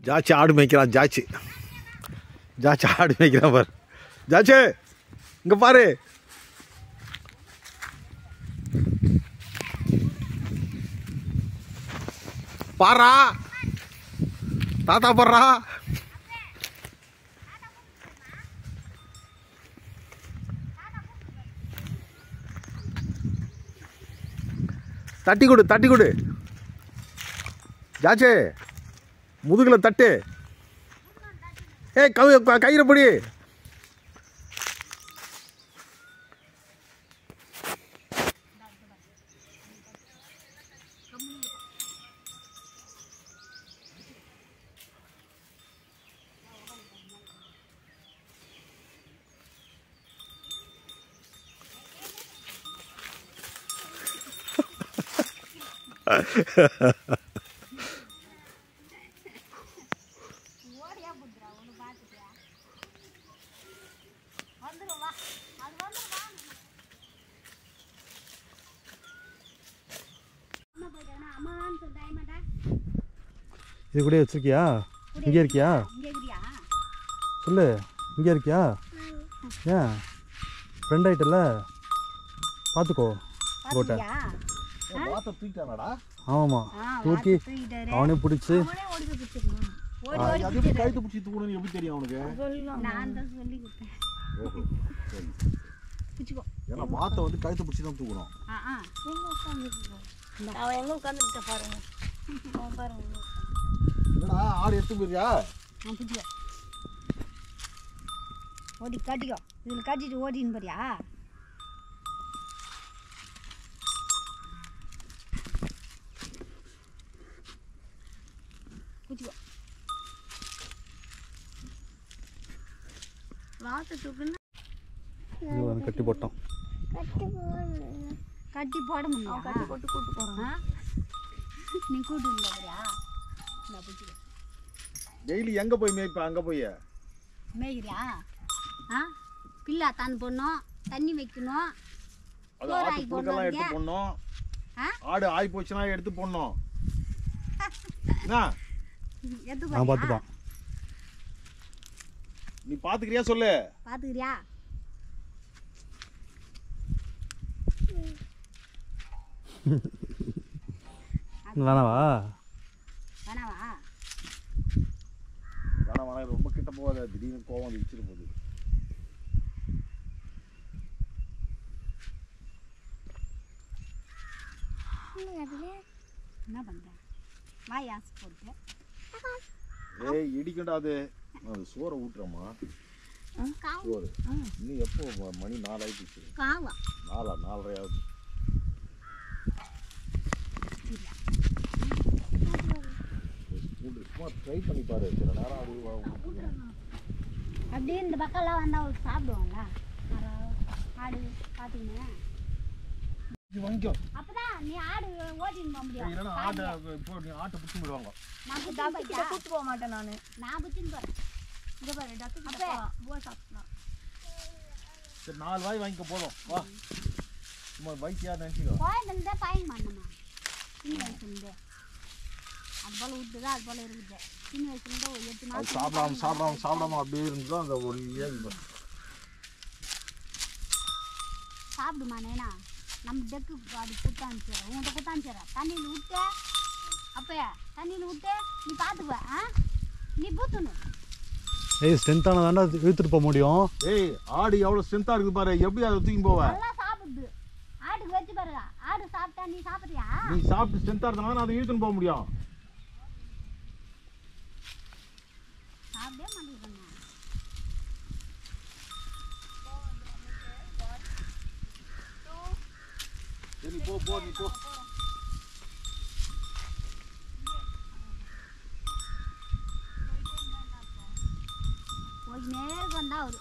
ஜாச்சி ஆடு மேய்க்கிறான் ஜாச்சி ஜாச்சி ஆடு மேய்க்கிறான் பாரு ஜாச்சி இங்க பாரு பாரா தாத்தா பாடுறா தட்டி கொடு தட்டி கொடு ஜாச்சே முதுகில் தட்டு ஏய் கவு க- கயிறு பிடி அம்மா போயிட்டாங்கன்னா அம்மான்னு சொல்லிட்டு ஆயிமாட்டா இது கூட வச்சிருக்கியா இங்கே இருக்கியா இங்கே இருக்கிறியா சொல்லு இங்கே இருக்கியா ஏன் ஃப்ரெண்ட் ஆயிட்டல பார்த்துக்கோ கோட்டை பார்த்துக்கியா வாத்த தூக்கிட்டானடா ஆமாம் ஆ தூக்கி வாத்து தூக்கிட்டாரு அவனே பிடிச்சி அவனே ஓடி போய் பிடிச்சிருக்கான் ஓடி ஓடி அது எப்படி கழுத்து பிடிச்சி தூக்கணும்னு எப்படி தெரியும் அவனுக்கு நான் தான் சொல்லி கொடுத்தேன் ஓஹோ சரி பிடிச்சிக்கோ ஏன்னா வாத்தை வந்து கழுத்து பிடிச்சி தான் தூக்கணும் ஆ ஆ அவன் எங்கே உட்காந்துருக்க பாருங்க அவன் பாருங்க எங்க என்னடா ஆடு எடுத்து போயிருக்கியா நான் பிடிச்சிக்கோ ஓடி காட்டிக்கோ இதில் காட்டிட்டு ஓடின்னு போறியா பிடிச்சிக்கோ வாத்து தூக்குன்னு இது வந்து கட்டி போட்டோம் கட்டு போகணும் கட்டி போட முடியும் அவன் கட்டி போட்டு கூட்டு போகிறான் நீ கூட்டு போறியா நான் பிடிச்சிக்கோ டெய்லி எங்க போய் மேய்ப்ப அங்க போய் மேய்கிறியா ஆ பில்லா தான் போடணும் தண்ணி வைக்கணும் அது சோறு ஆட்டு ஆக்கி புழுக்கெல்லாம் எடுத்து போடணும் போடணும் ஆ ஆடு ஆய் போச்சுன்னா எடுத்து போடணும் என்ன எடுத்து நான் பார்த்துப்பான் நீ பாத்துக்கிறியா சொல்லு பார்த்துக்கிறியா வேணாவா வேணாவா வேணாம் வேணாம் ரொம்ப கிட்ட போகாத திடீர்னு கோவம் வந்து வச்சுட்டு போகுது என்ன பண்ணுற வாய் ஆசை போட்டு ஏய் இடிக்கண்டா அது அது சோறை ஊட்டுறம்மா சோறு இன்னும் எப்போ ம- மணி நாலாயிடுச்சு காவா நாலா நாலரை ஆகுது ஊட்டு. சும்மா ட்ரை பண்ணி பாரு சில நேரம் அது வ- அப்படியே இந்த பக்கம்லாம் வந்தால் அவளுக்கு சாப்பிடுவாங்க ஆடு பார்த்துக்கினே இது வாங்கிக்கோ அப்பதான் நீ ஆடு ஓட்டின்னு போக முடியும் இல்லைன்னா ஆட்டை இப்போ நீ ஆட்டை பிடிச்சி விடுவாங்க நான் புடிச்சின்னு டக்கு கிட்ட போயிட்டா? கூட்டு போக மாட்டேன் நான் நான் புடிச்சின்னு போறேன் இங்கே பாரு டக்கு கிட்ட அப்பே. போகலாம் போய் சாப்பிடலாம் சரி நாலு வாய் வாங்கிக்க போதும் வா சும்மா பைக்கியா நினச்சிக்கோ குழந்தைங்க பயன் பண்ணணுமா சின்ன வயசுலேருந்து அது போல் விட்டுதா அது போல் இருக்குது சின்ன வயசுலேருந்து ஒரு எட்டு அது மாதம் சாப்பிடாம சாப்பிடாம சாப்பிடாம அப்படியே இருந்துதான் அந்த ஒரு ஏழு சாப்பிடுமா நேனா நம்ம டெக்கு அது குத்தாந்துச்சிடுறேன் உன்கிட்ட குத்தாந்துச்சிடுறேன் தண்ணியில் விட்டு அப்போ தண்ணியில் விட்டு நீ பார்த்துக்குவ ஆ நீ பூத்தணும் ஏய் ஸ்ட்ரென்த்தான தாண்டா இழுத்துட்டு போக முடியும் ஏய் ஆடு எவ்வளோ ஸ்ட்ரென்த்தாக இருக்குது பாரு எப்படி அதை தூக்கி போவ நல்லா சாப்பிடுது ஆட்டுக்கு வச்சு பாருங்க ஆடு சாப்பிட்டா நீ சாப்பிட்றியா நீ சாப்பிட்டு ஸ்ட்ரென்த்தாக இருந்தாலும் நான் அதை இழுத்துன்னு போக முடியும் சாப்பிடவே மாட்டேங்குதுங்க சரி போ போ நீ போ போய் நேருக்கு வந்தா அவரு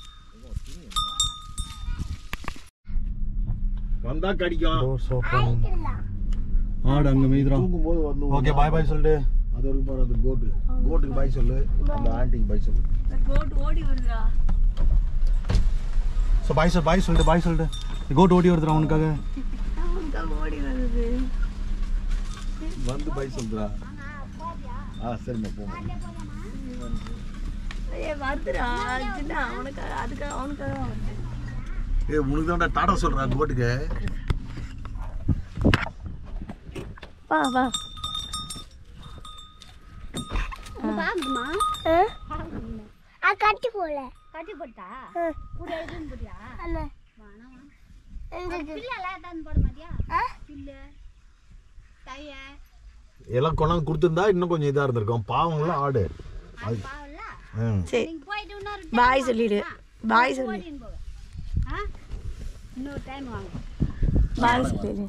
வந்தா கடிக்கும் டோர் ஓப்பன் ஆடு அங்கே மேய்துறான் தூங்கும் போது வந்து ஓகே பாய் பாய் சொல்லிட்டு அது வரைக்கும் பாரு அந்த கோட்டு கோட்டுக்கு பாய் சொல்லு அந்த ஆண்டிக்கு பாய் சொல்லு கோட் ஓடி வருதுடா ஸோ பாய் சொல் பாய் சொல்லிட்டு பாய் சொல்லிட்டு கோட் ஓடி வருதுடா உனக்காக அவனுக்காக ஓடி வருது வந்து பாய் சொல்றா ஆ சரிம்மா போமா ஏய் வருதுடா சின்ன அவனுக்கு அதுக்கு அவனுக்காக வருது ஏ உனக்கு தான் டாடா சொல்கிறேன் அந்த போட்டுக்கு வா வா பாக்குமா ஆ கட்டி போல கட்டி போட்டா ஆ. கூட எதுவும் போட்டியா ஆமா வேணாம் இந்த பிள்ளை எதாவது போட மாட்டியா ஆ பில்லு டைய எல்லாம் கொண்டாந்து கொடுத்துருந்தா இன்னும் கொஞ்சம் இதாக இருந்திருக்கும் பாவங்கள ஆடு அது பாவம்ல ம் சரி நீங்க போயிட்டு இன்னொரு பாய் சொல்லிடு பாய் சொல்லி ஓடின்னு போக ஆ இன்னொரு டைம் வாங்க பாய் சொல்லிடு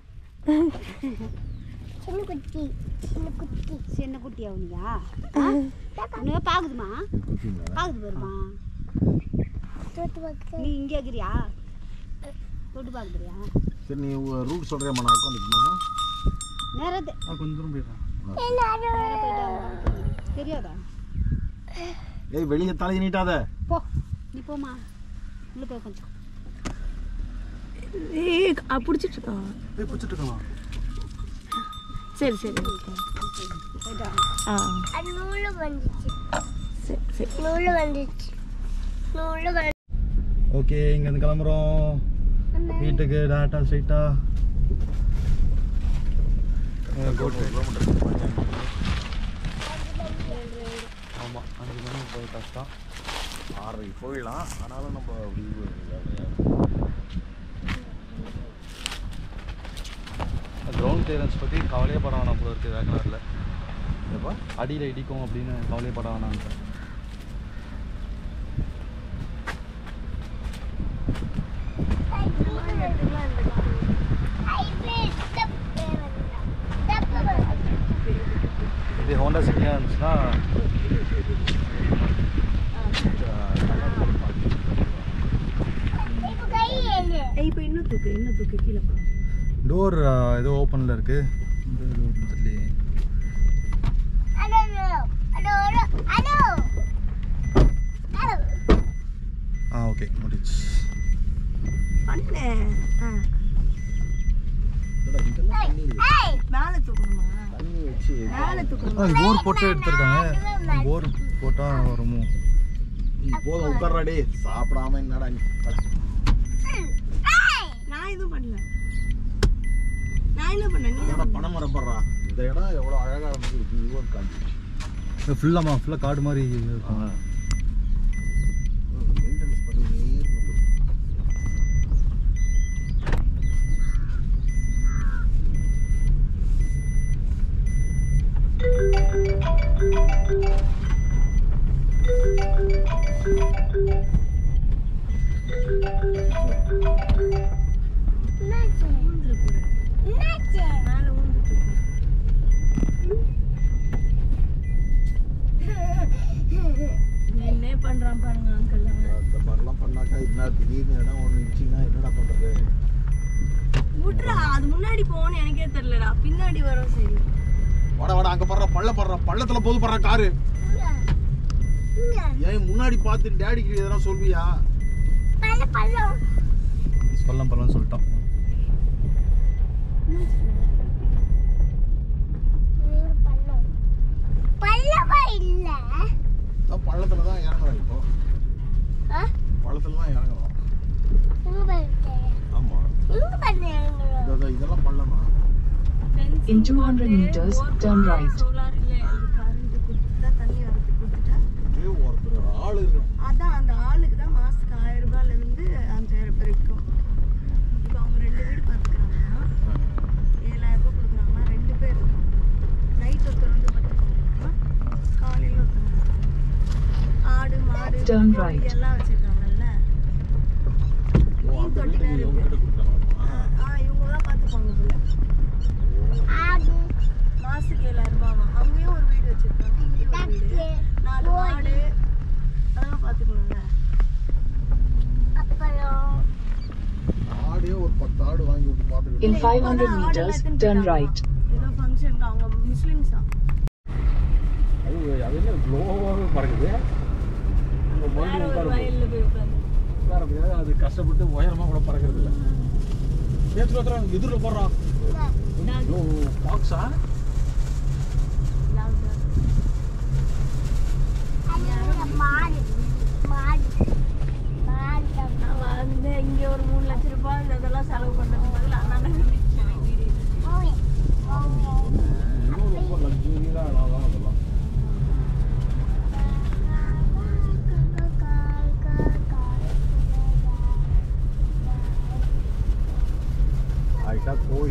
சின்ன குட்டி சின்ன குட்டி சின்ன குட்டியா உனியா இன்னும் பாக்குதுமா பாக்குது பாருமா தோத்து பார்க்க நீ இங்கே இருக்கிறியா தொட்டு பாக்குறியா சரி நீ ரூட் சொல்கிறேம்மா நான் உட்காந்துக்குமாமா நேரத்து ஆ கொஞ்சம் தூரம் போயிடுறேன் நேரா போயிட்டு வாங்க. தெரியாதா ஏய் வெளியே தலையை நீட்டாத போ நீ போமா உள்ள போய் கொஞ்சம் ஏய் பிடிச்சிட்டு இருக்கான் ஏய் பிடிச்சிட்டு இருக்கலாம் சரி சரி okay. போயிட்டு வாங்க ஆ அது நூலு வந்துச்சு சரி சரி நூலு வந்துச்சு நூலு வந்து ஓகே இங்கேருந்து கிளம்புறோம் வீட்டுக்கு டேட்டா ஸ்ட்ரைட்டா கோட்டு ஆமாம் அஞ்சு மணி போய் கஷ்டம் ஆறரைக்கு போயிடலாம் ஆனாலும் நம்ம அப்படி கிரவுண்ட் கிளியரன்ஸ் பற்றி கவலையே பட வேணாம் போல இருக்குது வேக்கனாரில் எப்பா அடியில் இடிக்கும் அப்படின்னு கவலையே பட வேணாம் இது ஹோண்டா சிட்டியாக இருந்துச்சுன்னா ஏய் இப்போ இன்னும் தூக்கு இன்னும் தூக்கு கீழே போ டோர் ஏதோ ஓப்பனில் இருக்குது இந்த டோர் தெரியலையே ஆ ஓகே முடிச்சு பண்ணு ஆ என்னடா, இதெல்லாம் தண்ணி மேலே தூக்கணுமா தண்ணி வச்சு மேலே தூக்கணுமா போர் போட்டு எடுத்திருக்காங்க போர் போட்டால் வருமோ நீ போதும் உட்கார்றாடி சாப்பிடாம என்னடா நீ வாடா. நான் எதுவும் பண்ணல நான் என்ன பண்ணேன் நீ என்னடா பணம் மரப்படுறா இந்த இடம் எவ்வளோ அழகா இருந்துச்சு வியூவாக காஞ்சி ஃபுல்லாமா ஃபுல்லாக காடு மாதிரி இருக்கும் மெயின்டெனன்ஸ் பண்ணினே இருக்கணும் ஊந்துரு போற மேலே ஊந்து தூக்கு என்ன பண்றான் பாருங்க அங்கிள் அவன் அந்த மாதிரிலாம் பண்ணாக்கா என்ன திடீர்னு இடம் ஒன்று இருந்துச்சுன்னா என்னடா பண்ணுறது விட்றா அது முன்னாடி போகணும்னு எனக்கே தெரியலடா பின்னாடி வரும் சரி வாடா வாடா அங்கே படுற பள்ள படுற பள்ளத்தில் போது படுற காரு ஏன் முன்னாடி பார்த்து டேடிக்கு எதனா சொல்வியா சொல்லம் பரவாயில்ல சொல்லிட்டோம் பல்லவா இல்ல அதான் பள்ளத்தில் தான் இறங்குறோம் இப்போ ஆ? பள்ளத்தில் தான் இறங்குறோம் இங்க பாருங்க. ஆமாம் இங்க பாருங்க இதோ இதெல்லாம் பள்ளம் தான் In 200 meters, turn right. Solar இல்லை அது கரண்ட் கொடுத்துட்டா தண்ணி வரதுக்கு கொடுத்துட்டா ஒரே ஒருத்தர் ஆள் இருக்கணும் அதான் அந்த ஆளுக்கு தான் மாசத்துக்கு ஆயிரம் ரூபாயில இருந்து அஞ்சாயிரம் வரைக்கும் இப்போ அவங்க ரெண்டு வீடு பார்த்துக்கிறாங்கன்னா ஏழாயிரம் ரூபாய் கொடுக்குறாங்கன்னா ரெண்டு பேர் நைட் ஒருத்தர் வந்து பார்த்துக்கோங்கன்னா காலையில் ஒருத்தர் ஆடு மாடு Turn கோழி right. எல்லாம் வச்சிருக்காங்கல்ல ஓ அந்த தொட்டி வீட்டுக்கு வேற இவங்க கிட்ட கொடுத்தாங்களாமா ஆ இவங்க தான் பார்த்துப்பாங்க போல ஆடு மாசத்துக்கு ஏழாயிரம் ரூபாவா அங்கேயும் ஒரு வீடு வச்சிருக்காங்க இங்கேயும் ஒரு வீடு நாலு மாடு அதெல்லாம் பார்த்துக்கணும்ல அப்புறம் ஆடே ஒரு பத்து ஆடு வாங்கி விட்டு பார்த்துக்கிட்டு In 500 meters, turn right. ஏதோ ஃபங்க்ஷன் அவங்க முஸ்லிம்ஸா அது அது என்ன க்ளோவாகவே பறக்குது நம்ம வேற மறுபடியும் ஒரு உட்கார வயல்ல போய் உட்காந்து உட்காரதுக்காக அது கஷ்டப்பட்டு உயரமாக கூட பறக்கிறது இல்லை நேற்று ஒருத்தர் எதிரில் போடுறான் பாக்ஸா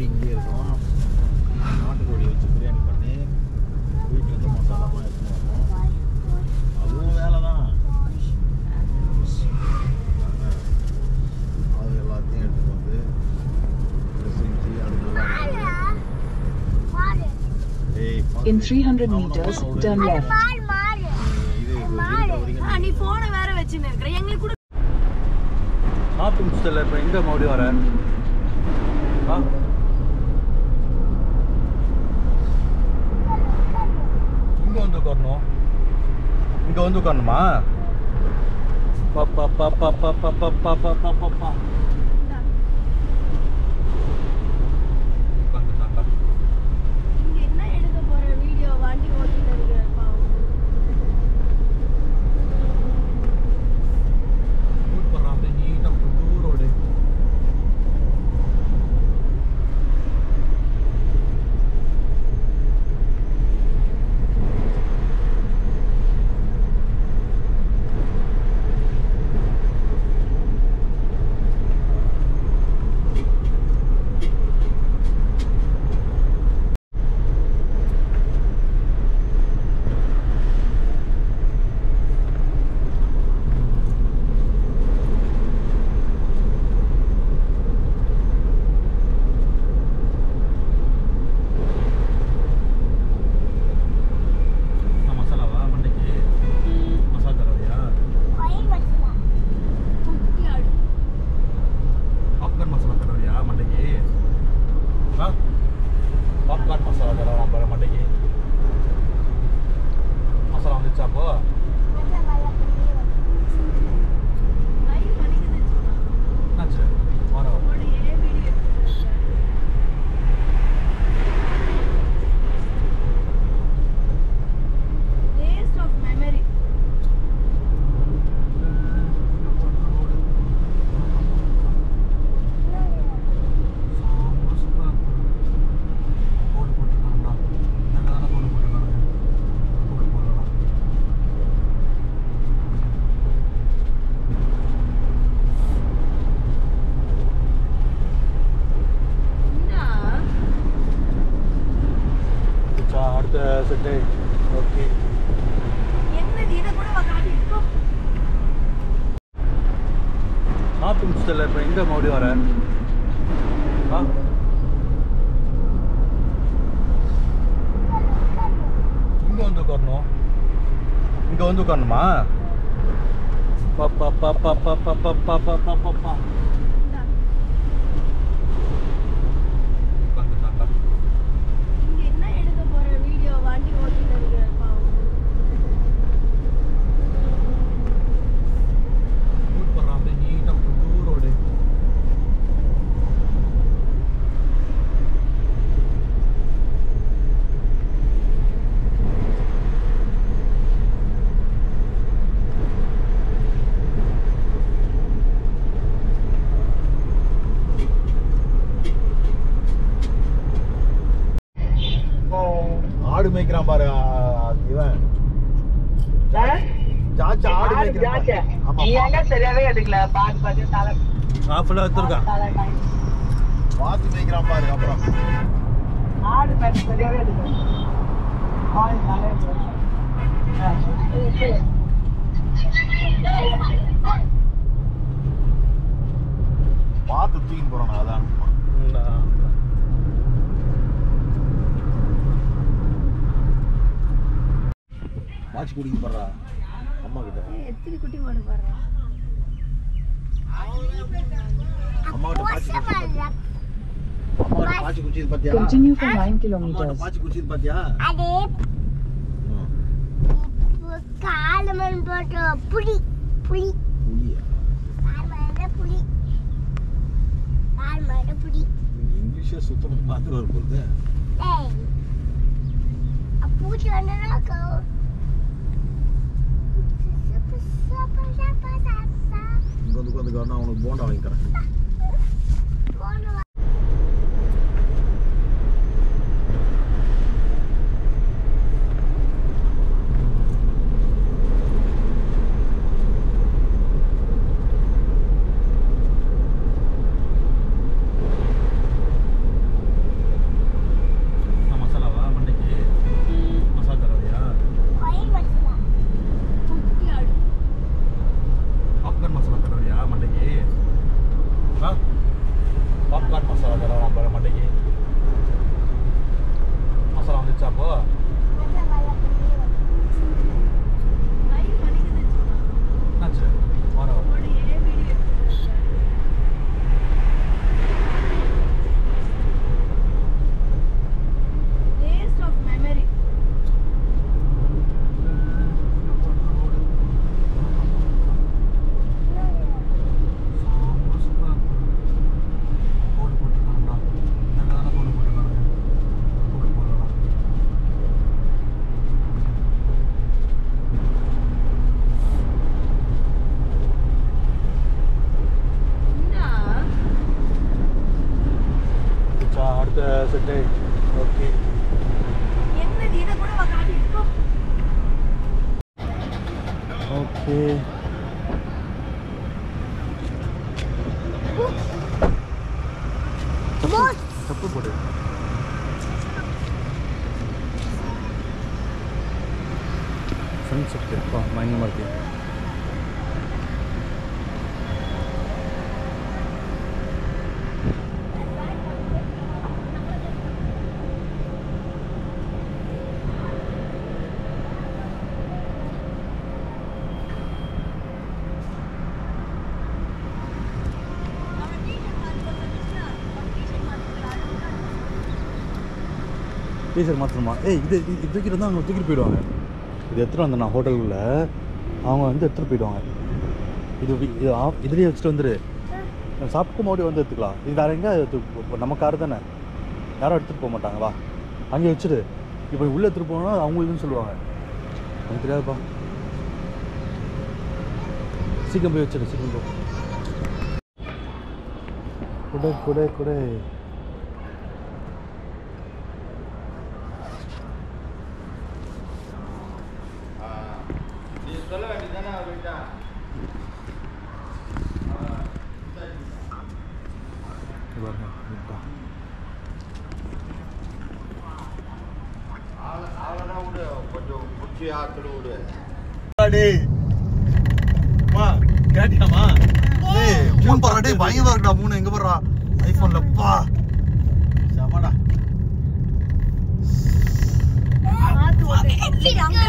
கோழி இங்கே இருக்கும் நாட்டுக்கோழி வச்சு பிரியாணி பண்ணி வீட்டில் இருந்து மசாலாலாம் எடுத்துன்னு வருவோம் அதுவும் வேலை தான் அது எல்லாத்தையும் எடுத்துட்டு வந்து இதை செஞ்சு அதுக்கெல்லாம் மாடு ஏய் In பார்த்து. 300 அவனை meters, அவனை விடு. turn left. மாடு மாடு இது இருக்கிற வரைக்கும் ஆ, நீ போனை வேற வச்சுன்னு இருக்கிற எங்களுக்கு கூட சாப்பிட்டு முடிச்சதில்ல இப்போ எங்கே மறுபடியும் வர ஆ இங்கே வந்து உட்காரணும் இங்கே வந்து உட்காரணுமா பா பா பா பா பா பா பா பா பா பா பா பா உட்காந்துட்டாங்க இங்க என்ன எடுக்க போற வீடியோ வண்டி ஓட்டிட்டு இருக்கிற பாவம் ஷூட் பண்ணுறான் அப்படியே நீட்டாக புது ரோடு நான் மசாலாவா மண்டைக்கு மசாலா தரவையா வயிறு வச்சுக்கலாம் குட்டி ஆடு பாப்கார்ன் மசாலா தரவையா மண்டைக்கு ஆ பாப்கார்ன் மசாலா தரவா பாரு மண்டைக்கு மசாலா வந்துச்சா அப்போ கை வலிக்குது சும்மா. என்னாச்சு வர வர உன்னோடையே வீடியோ எடுத்துட்டு இருக்கேன். Waste of memory. சாம்பார் சூப்பரா இருக்கு. கோடு போட்டிருக்காங்கடா. நல்லா தானே கோடு போட்டிருக்காங்க. கோடு போடலாம். இந்தா, சா, அடுத்த செட்டு ஓகே என்னது இதை கூட அவ காட்டிட்டு போ. சாப்பிட்டு முடிச்சதில்ல இப்போ எங்கே மறுபடியும் வர ஆ இங்கே வந்து உட்காரணும் இங்கே வந்து உட்காரணுமா பா பா பா பா பா பா பா பா பா பா பா பா இந்தா, உட்காந்துட்டாங்க இங்க என்ன எடுக்க போற வீடியோ வண்டி ஓட்டிட்டு இருக்கிற பாவம். ஷூட் பண்ணுறான் அப்படியே நீட்டாக புது ரோடு ஆடு மேய்க்கிறான் பாரு ஆ, இவன் சாச்சா ஆடு மேய்க்கிறான் பாரு. ஆமா சரியாவே எடுக்கல பாத்து பாத்து தலை ஆஃபில் வச்சுருக்கான் தலை காய். பார்த்து மேய்க்கிறான் பாரு அப்புறம் ஆடு பாத்து சரியாவே எடுக்கல ஆள் தலை எடுக்கல. ஆ, சரி, சரி. பார்த்து தூக்கின்னு போறான் அதான் வாட்சி குடிக்க போறா அம்மா கிட்ட ஏய், எத்தனை குட்டி மாடு பாடுறா அம்மா கிட்ட பாச்சி குடிச்சது பாத்தியா அம்மா கிட்ட பாச்சி குடிச்சது பாத்தியா Continue for 9 அம்மா கிட்ட kilometers. பாச்சி குடிச்சது பாத்தியா அதே ம். காலமன் போட்ட புளி புளி புளியா காலமன் புளி காலமன் புளி இங்கிலீஷே சுத்தமா பார்த்து வர போகுது ஏய் பூச்சி வந்தனாக்கோ இங்க வந்து உட்காந்து நான் உனக்கு போண்டா வாங்கி தரேன் செட் ஓகே என்னது இதை கூட காட்டிட்டு ஓகே தப்பு போடு சன்செட் பயங்கரமாக இருக்கு டீச்சர் மாற்றணுமா ஏய் இது இது இது தூக்கிட்டு வந்தால் அவங்க தூக்கிட்டு போயிடுவாங்க இது எடுத்துகிட்டு வந்தேன் நான் ஹோட்டலுக்குள்ள அவங்க வந்து எடுத்துகிட்டு போயிடுவாங்க இது வி- இது ஆஃப் இதுலேயே வச்சுட்டு வந்துரு நம்ம சாப்பிட்டு மறுபடியும் வந்து எடுத்துக்கலாம் இது வேறு எங்கே எடுத்து நம்ம கார் தானே யாரும் எடுத்துகிட்டு போக மாட்டாங்க வா அங்கே வச்சுரு இப்போ உள்ளே எடுத்துகிட்டு போனா அவங்க இதுன்னு சொல்லுவாங்க எனக்கு தெரியாதுப்பா சீக்கிரம் போய் வச்சிரு சீக்கிரம் போ குடை குடை குடை நீ சொல்ல வேண்டியதானே அவர்கிட்ட இது பாருங்க, இதுதான். அவனை விடு கொஞ்சம் குச்சி ஆத்துல விடு கேட்டியாமா ஏய் மூணு பாரு டேய் பயங்கரமா இருக்குடா மூணு எங்க போறா ஐபோன்ல பா செமடா பார்த்து ஓட்டு. அங்க